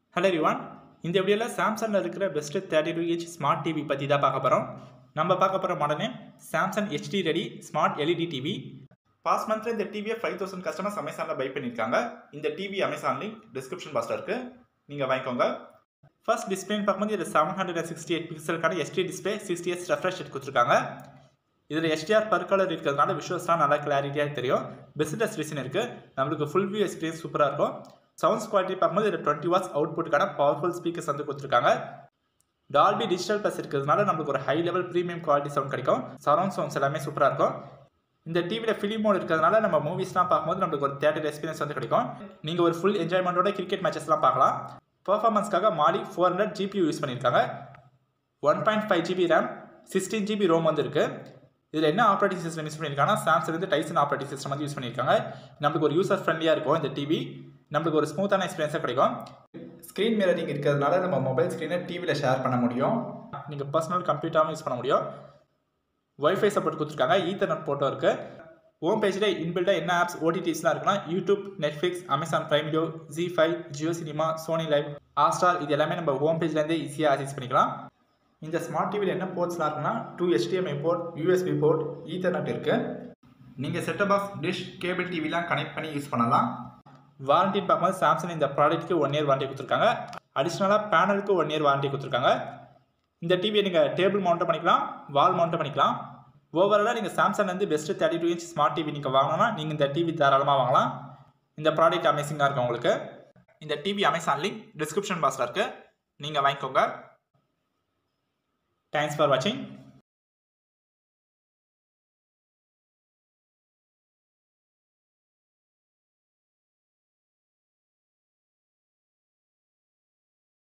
hello ரிவான் இந்த வீடியோவில் சாம்சங்கில் இருக்கிற best thirty two inch smart TV பற்றி தான் பார்க்க போகிறோம் நம்ம பார்க்க போகிற model name Samsung HD ready smart LED TV past மந்த்தில் இந்த டிவியை ஃபைவ் தௌசண்ட் கஸ்டமர்ஸ் அமேசானில் பை பண்ணியிருக்காங்க இந்த டிவி அமேசான் லிங்க் டிஸ்கிரிப்ஷன் பாக்ஸில் இருக்குது நீங்கள் வாங்கிக்கோங்க ஃபர்ஸ்ட் டிஸ்பிளேன்னு பார்க்கும்போது இது seven hundred and sixty eight பிக்சலுக்கான SD display sixty S refresh கொடுத்துருக்காங்க இதில் எஸ்டிஆர் பர் கலர் இருக்கிறதுனால விஷுவல்ஸ்லாம் நல்லா கிளாரிட்டியாக தெரியும் பெஸ்ட் ரெஸ்டிஷன் இருக்குது நம்மளுக்கு ஃபுல் வியூ எக்ஸ்பீரியன்ஸ் சூப்பராக இருக்கும் சவுண்ட்ஸ் குவாலிட்டி பார்க்கும்போது இதில் டுவெண்ட்டி வாட்ஸ் அவுட்புட்டுக்கான பவர்ஃபுல் ஸ்பீக்கர்ஸ் வந்து கொடுத்துருக்காங்க டால்பி டிஜிட்டல் ப்ளஸ் இருக்கிறதுனால நம்மளுக்கு ஒரு high level premium quality sound கிடைக்கும் சரௌண்ட் சவுண்ட்ஸ் எல்லாமே சூப்பராக இருக்கும் இந்த டிவியில் ஃபிலிம் மோட் இருக்கிறதுனால நம்ம மூவிஸ்லாம் பார்க்கும்போது நம்மளுக்கு ஒரு தேட்டர் எக்ஸ்பீரியன்ஸ் வந்து கிடைக்கும் நீங்கள் ஒரு ஃபுல் என்ஜாய்மெண்ட்டோட கிரிக்கெட் மேட்சஸ்லாம் பார்க்கலாம் பர்ஃபார்மன்ஸ்க்காக Mali four hundred GB use பண்ணியிருக்காங்க one point five GB RAM sixteen GB ROM வந்து இருக்குது இதில் என்ன ஆப்ரேட்டிங் சிஸ்டம் யூஸ் பண்ணியிருக்காங்கன்னா சாம்சங் வந்து டைசன் ஆப்ரேட்டிங் சிஸ்டம் வந்து யூஸ் பண்ணியிருக்காங்க நம்மளுக்கு ஒரு யூசர் ஃப்ரெண்ட்லியாக இருக்கும் இந்த டிவி நம்மளுக்கு ஒரு ஸ்மூத்தான எக்ஸ்பீரியன்ஸாக கிடைக்கும் ஸ்க்ரீன் மிரரிங் இருக்கிறதுனால நம்ம மொபைல் ஸ்க்ரீனை டிவியில் ஷேர் பண்ண முடியும் நீங்கள் பர்சனல் கம்ப்யூட்டராகவும் யூஸ் பண்ண முடியும் ஒய்ஃபை சப்போர்ட் கொடுத்துருக்காங்க ஈத்தர்நெட் போட்டோ இருக்குது ஹோம் பேஜில் இன்பில்டாக என்ன ஆப்ஸ் ஓடிடிஸ்லாம் இருக்குன்னா YouTube Netflix Amazon Prime video Zee five Jio cinema Sony Liv Hotstar இது எல்லாமே நம்ம ஹோம் பேஜ்லேருந்தே ஈஸியாக ஆக்சஸ் பண்ணிக்கலாம் இந்த ஸ்மார்ட் டிவியில் என்ன போர்ட்ஸ்லாம் இருக்குன்னா two HDMI port USB port ethernet இருக்குது நீங்கள் செட்டப் பாக்ஸ் டிஷ் கேபிள் டிவிலாம் கனெக்ட் பண்ணி யூஸ் பண்ணலாம் வாரண்டின்னு பார்க்கும்போது சாம்சங் இந்த ப்ராடக்ட்டுக்கு ஒன் இயர் வாரண்டி கொடுத்துருக்காங்க அடிஷ்னலாக பேனலுக்கு ஒன் இயர் வாரண்டி கொடுத்துருக்காங்க இந்த டிவியை நீங்கள் டேபிள் மவுண்ட் பண்ணிக்கலாம் வால் மவுண்ட் பண்ணிக்கலாம் ஓவராலாக நீங்கள் சாம்சங்லேருந்து best thirty two inch smart TV நீங்கள் வாங்கணும்னா நீங்கள் இந்த டிவி தாராளமாக வாங்கலாம் இந்த ப்ராடக்ட் அமேசிங்காக இருக்கும் உங்களுக்கு இந்த டிவி அமேசான் லிங்க் டிஸ்கிரிப்ஷன் பாக்ஸில் இருக்குது நீங்கள் வாங்கிக்கோங்க தேங்க்ஸ் ஃபார் வாட்சிங்